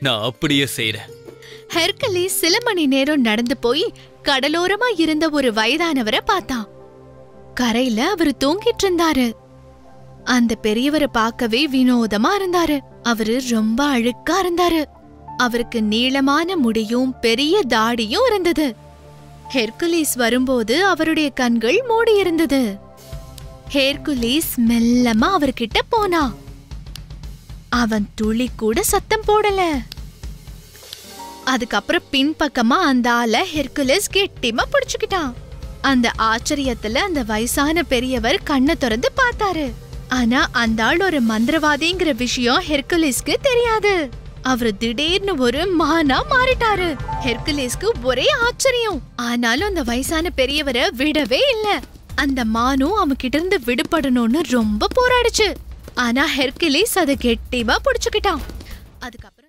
நான் அப்படியே செய்றேன் ஹெர்கலீஸ் சில மணி நேரம் நடந்து போய் கடலோரமா இருந்த ஒரு வயதானவரை பார்த்தான் கரையில அவர் தூங்கிட்டு இருந்தாரு அந்த பெரியவரை பார்க்கவே வினோதமா இருந்தாரு அவரு ரொம்ப அழுக்கா இருந்தாரு அவருக்கு நீளமான முடியும் பெரிய தாடியும் இருந்தது ஹெர்குலிஸ் வரும்போது அவருடைய கண்கள் மூடி இருந்தது ஹெர்குலிஸ் மெல்லமா அவர்கிட்ட போனா அவன் துளி கூட சத்தம் போடல அதுக்கப்புறம் பின்பக்கமா அந்த ஆள ஹெர்குலஸ் கெட்டிமா புடிச்சுக்கிட்டான் அந்த ஆச்சரியத்துல அந்த வயசான பெரியவர் கண்ணை திறந்து பார்த்தாரு ஆனா அந்த ஆள் ஒரு மந்திரவாதிங்கிற விஷயம் ஹெர்குலிஸ்க்கு தெரியாது அவர் திடீர்னு ஒரு மானா மாறிட்டாரு ஹெர்குலிஸ்க்கு ஒரே ஆச்சரியம் ஆனாலும் அந்த வயசான பெரியவரை விடவே இல்ல அந்த மானும் அவன் கிட்ட இருந்து விடுபடணும்னு ரொம்ப போராடுச்சு ஆனா ஹெர்குலிஸ் அதை கெட்டிமா புடிச்சுக்கிட்டான் அதுக்கப்புறம்